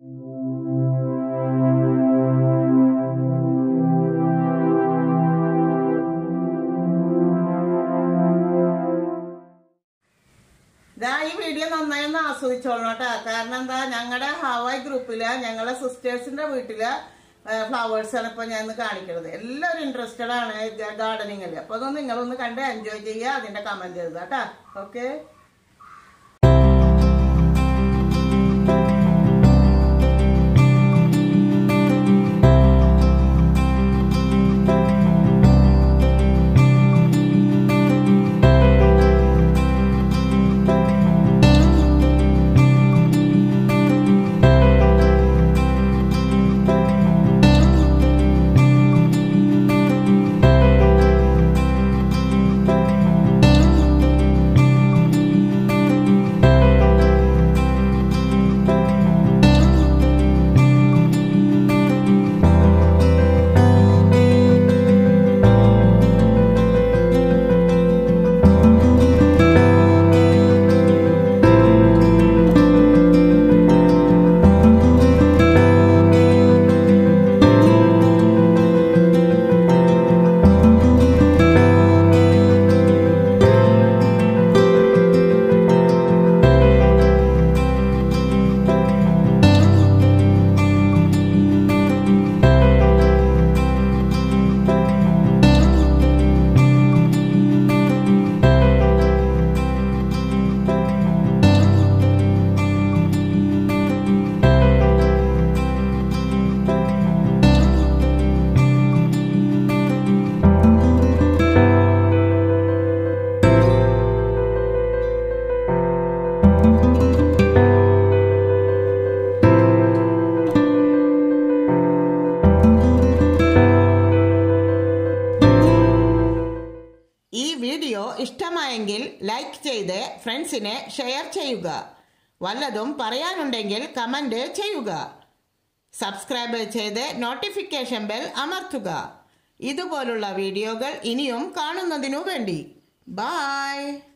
ഇതാ ഈ വീഡിയോ നന്നായി ഒന്ന് ആസ്വദിച്ചോളണം കേട്ടോ കാരണം എന്താ ഞങ്ങളുടെ ഹവായ് ഗ്രൂപ്പില് ഞങ്ങളുടെ സിസ്റ്റേഴ്സിന്റെ വീട്ടില് ഫ്ലവേഴ്സ് ആണ് ഇപ്പൊ ഞാൻ ഇന്ന് കാണിക്കുന്നത് എല്ലാവരും ഇൻട്രസ്റ്റഡ് ആണ് ഗാർഡനിങ്ങിൽ അപ്പൊ അതൊന്ന് നിങ്ങളൊന്ന് കണ്ട് എൻജോയ് ചെയ്യുക അതിന്റെ കമന്റ് എഴുതുക കേട്ടോ ഓക്കെ ഈ വീഡിയോ ഇഷ്ടമായെങ്കിൽ ലൈക്ക് ചെയ്ത് ഫ്രണ്ട്സിനെ ഷെയർ ചെയ്യുക വല്ലതും പറയാനുണ്ടെങ്കിൽ കമന്റ് ചെയ്യുക സബ്സ്ക്രൈബ് ചെയ്ത് നോട്ടിഫിക്കേഷൻ ബെൽ അമർത്തുക ഇതുപോലുള്ള വീഡിയോകൾ ഇനിയും കാണുന്നതിനു വേണ്ടി ബായ്